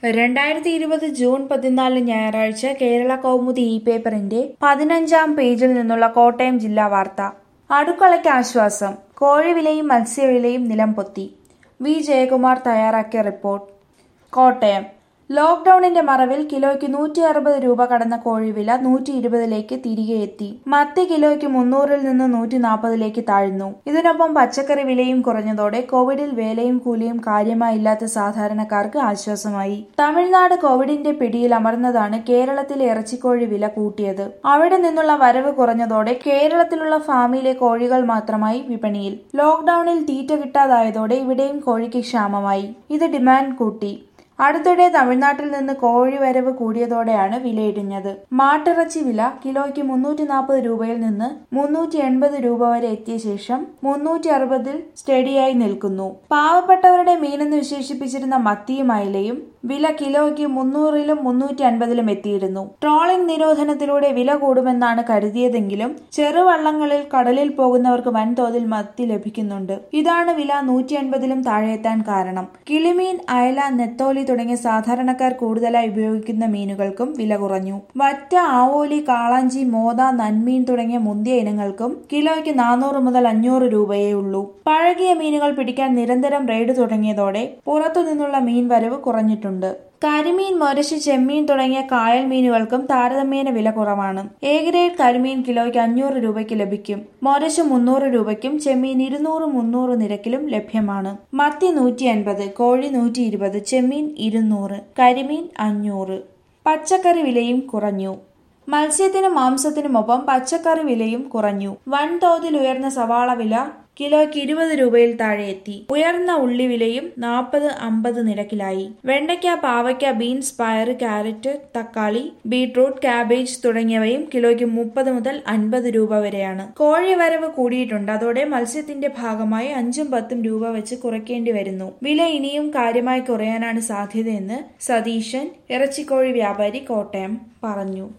രണ്ടായിരത്തി ഇരുപത് ജൂൺ പതിനാല് ഞായറാഴ്ച കേരള കൗമുദി ഇ പേപ്പറിന്റെ പതിനഞ്ചാം പേജിൽ നിന്നുള്ള കോട്ടയം ജില്ലാ വാർത്ത അടുക്കളയ്ക്ക് ആശ്വാസം കോഴിവിലയും മത്സ്യവിലയും നിലംപൊത്തി വി ജയകുമാർ തയ്യാറാക്കിയ റിപ്പോർട്ട് കോട്ടയം ലോക്ഡൌണിന്റെ മറവിൽ കിലോയ്ക്ക് നൂറ്റി അറുപത് രൂപ കടന്ന കോഴിവില നൂറ്റി ഇരുപതിലേക്ക് തിരികെ എത്തി മത്തി കിലോയ്ക്ക് മുന്നൂറിൽ നിന്ന് നൂറ്റി നാൽപ്പതിലേക്ക് താഴ്ന്നു ഇതിനൊപ്പം പച്ചക്കറി വിലയും കുറഞ്ഞതോടെ കോവിഡിൽ വേലയും കൂലിയും കാര്യമായില്ലാത്ത സാധാരണക്കാർക്ക് ആശ്വാസമായി തമിഴ്നാട് കോവിഡിന്റെ പിടിയിൽ അമർന്നതാണ് കേരളത്തിലെ ഇറച്ചിക്കോഴി വില കൂട്ടിയത് അവിടെ നിന്നുള്ള വരവ് കുറഞ്ഞതോടെ കേരളത്തിലുള്ള ഫാമിലെ കോഴികൾ മാത്രമായി വിപണിയിൽ ലോക്ഡൌണിൽ തീറ്റ കിട്ടാതായതോടെ ഇവിടെയും കോഴിക്ക് ക്ഷാമമായി ഇത് ഡിമാൻഡ് കൂട്ടി അടുത്തിടെ തമിഴ്നാട്ടിൽ നിന്ന് കോഴി വരവ് കൂടിയതോടെയാണ് വിലയിടിഞ്ഞത് മാട്ടിറച്ചി വില കിലോയ്ക്ക് മുന്നൂറ്റി നാൽപ്പത് രൂപയിൽ നിന്ന് മുന്നൂറ്റി എൺപത് രൂപ വരെ എത്തിയ ശേഷം മുന്നൂറ്റി അറുപതിൽ സ്റ്റഡിയായി നിൽക്കുന്നു പാവപ്പെട്ടവരുടെ മീനെന്ന് വിശേഷിപ്പിച്ചിരുന്ന മത്തിയും അയലയും വില കിലോയ്ക്ക് മുന്നൂറിലും മുന്നൂറ്റി അൻപതിലും എത്തിയിരുന്നു ട്രോളിംഗ് നിരോധനത്തിലൂടെ വില കൂടുമെന്നാണ് കരുതിയതെങ്കിലും ചെറുവള്ളങ്ങളിൽ കടലിൽ പോകുന്നവർക്ക് വൻതോതിൽ മത്തി ലഭിക്കുന്നുണ്ട് ഇതാണ് വില നൂറ്റി അൻപതിലും താഴെയെത്താൻ കാരണം കിളിമീൻ അയല നെത്തോലി തുടങ്ങിയ സാധാരണക്കാർ കൂടുതലായി ഉപയോഗിക്കുന്ന മീനുകൾക്കും വില കുറഞ്ഞു വറ്റ ആവോലി കാളാഞ്ചി മോത നന്മീൻ തുടങ്ങിയ മുന്തിയ ഇനങ്ങൾക്കും കിലോയ്ക്ക് നാനൂറ് മുതൽ അഞ്ഞൂറ് രൂപയേ ഉള്ളൂ പഴകിയ മീനുകൾ പിടിക്കാൻ നിരന്തരം റെയ്ഡ് തുടങ്ങിയതോടെ പുറത്തു നിന്നുള്ള മീൻ വരവ് കുറഞ്ഞിട്ടുണ്ട് കരിമീൻ മൊരശ് ചെമ്മീൻ തുടങ്ങിയ കായൽ മീനുകൾക്കും താരതമ്യേന വില കുറവാണ് എ ഗ്രേഡ് കരിമീൻ കിലോയ്ക്ക് അഞ്ഞൂറ് രൂപയ്ക്ക് ലഭിക്കും മൊരശ് മുന്നൂറ് രൂപയ്ക്കും ചെമ്മീൻ ഇരുന്നൂറ് മുന്നൂറ് നിരക്കിലും ലഭ്യമാണ് മത്തി നൂറ്റി അൻപത് കോഴി നൂറ്റി ഇരുപത് ചെമ്മീൻ ഇരുന്നൂറ് കരിമീൻ അഞ്ഞൂറ് പച്ചക്കറി വിലയും കുറഞ്ഞു മത്സ്യത്തിനും മാംസത്തിനുമൊപ്പം പച്ചക്കറി വിലയും കുറഞ്ഞു വൻതോതിൽ ഉയർന്ന സവാള വില കിലോയ്ക്ക് ഇരുപത് രൂപയിൽ താഴെ എത്തി ഉയർന്ന ഉള്ളി വിലയും നാൽപ്പത് അമ്പത് നിരക്കിലായി വെണ്ടയ്ക്ക പാവയ്ക്ക ബീൻസ് പയർ ക്യാരറ്റ് തക്കാളി ബീട്രൂട്ട് കാബേജ് തുടങ്ങിയവയും കിലോയ്ക്ക് മുപ്പത് മുതൽ അൻപത് രൂപ വരെയാണ് കോഴി വരവ് കൂടിയിട്ടുണ്ട് അതോടെ മത്സ്യത്തിന്റെ ഭാഗമായി അഞ്ചും പത്തും രൂപ വെച്ച് കുറയ്ക്കേണ്ടി വരുന്നു വില ഇനിയും കാര്യമായി കുറയാനാണ് സാധ്യതയെന്ന് സതീശൻ ഇറച്ചിക്കോഴി വ്യാപാരി കോട്ടയം പറഞ്ഞു